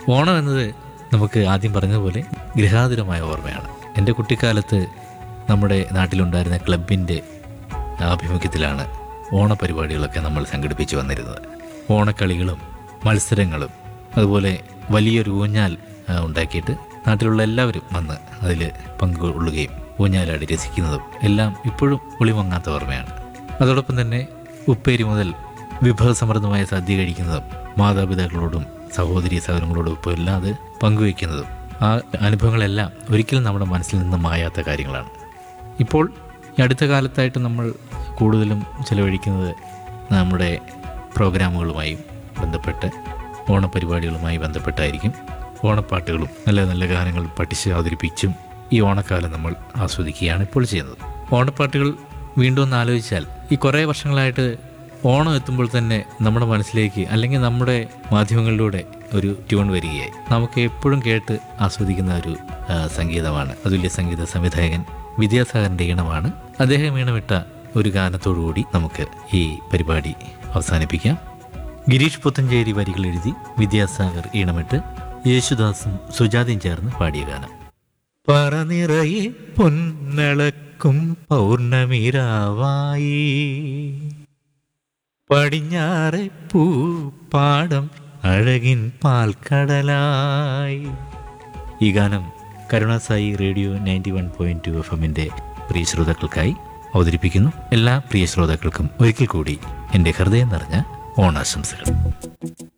ഓണം എന്നത് നമുക്ക് ആദ്യം പറഞ്ഞതുപോലെ ഗൃഹാതുരമായ ഓർമ്മയാണ് എൻ്റെ കുട്ടിക്കാലത്ത് നമ്മുടെ നാട്ടിലുണ്ടായിരുന്ന ക്ലബിൻ്റെ ആഭിമുഖ്യത്തിലാണ് ഓണപരിപാടികളൊക്കെ നമ്മൾ സംഘടിപ്പിച്ചു വന്നിരുന്നത് ഓണക്കളികളും മത്സരങ്ങളും അതുപോലെ വലിയൊരു ഊഞ്ഞാൽ ആ, ഉണ്ടാക്കിയിട്ട് നാട്ടിലുള്ള എല്ലാവരും വന്ന് അതിൽ പങ്കുകൊള്ളുകയും ഊഞ്ഞാലാടി രസിക്കുന്നതും എല്ലാം ഇപ്പോഴും ഒളിമങ്ങാത്ത ഓർമ്മയാണ് അതോടൊപ്പം തന്നെ ഉപ്പേരി മുതൽ വിഭവസമൃദ്ധമായ സദ്യ കഴിക്കുന്നതും മാതാപിതാക്കളോടും സഹോദരി സഹോദരങ്ങളോടും ഇപ്പോൾ അല്ലാതെ പങ്കുവയ്ക്കുന്നതും ആ അനുഭവങ്ങളെല്ലാം ഒരിക്കലും നമ്മുടെ മനസ്സിൽ നിന്ന് മായാത്ത കാര്യങ്ങളാണ് ഇപ്പോൾ ഈ അടുത്ത കാലത്തായിട്ട് നമ്മൾ കൂടുതലും ചിലവഴിക്കുന്നത് നമ്മുടെ പ്രോഗ്രാമുകളുമായും ബന്ധപ്പെട്ട് ഓണപരിപാടികളുമായി ബന്ധപ്പെട്ടായിരിക്കും ഓണപ്പാട്ടുകളും നല്ല നല്ല ഗാനങ്ങൾ പഠിച്ച് അവതരിപ്പിച്ചും ഈ ഓണക്കാലം നമ്മൾ ആസ്വദിക്കുകയാണ് ഇപ്പോൾ ചെയ്യുന്നത് ഓണപ്പാട്ടുകൾ വീണ്ടും ഒന്ന് ആലോചിച്ചാൽ ഈ കുറേ വർഷങ്ങളായിട്ട് ഓണം എത്തുമ്പോൾ തന്നെ നമ്മുടെ മനസ്സിലേക്ക് അല്ലെങ്കിൽ നമ്മുടെ മാധ്യമങ്ങളിലൂടെ ഒരു ട്യൂൺ വരികയായി നമുക്ക് എപ്പോഴും കേട്ട് ആസ്വദിക്കുന്ന ഒരു ആ, സംഗീതമാണ് അതുല്യ സംഗീത സംവിധായകൻ വിദ്യാസാഗറിൻ്റെ ഈണമാണ് അദ്ദേഹം ഈണമിട്ട ഒരു ഗാനത്തോടുകൂടി നമുക്ക് ഈ പരിപാടി അവസാനിപ്പിക്കാം ഗിരീഷ് പുത്തഞ്ചേരി വരികൾ എഴുതി വിദ്യാസാഗർ ഈണമിട്ട് യേശുദാസും സുജാതയും ചേർന്ന് പാടിയ ഗാനം പറനിറയെ പൊന്നളക്കും പൗർണമിരാവായി പടിഞ്ഞാറെ പൂപ്പാടം അഴകിൻ പാൽക്കടലായി ഈ ഗാനം കരുണാസായി radio ninety one point two F എമ്മിൻ്റെ പ്രിയ ശ്രോതാക്കൾക്കായി അവതരിപ്പിക്കുന്നു എല്ലാ പ്രിയ ശ്രോതാക്കൾക്കും ഒരിക്കൽ കൂടി എൻ്റെ ഹൃദയം നിറഞ്ഞ ഓണാശംസകൾ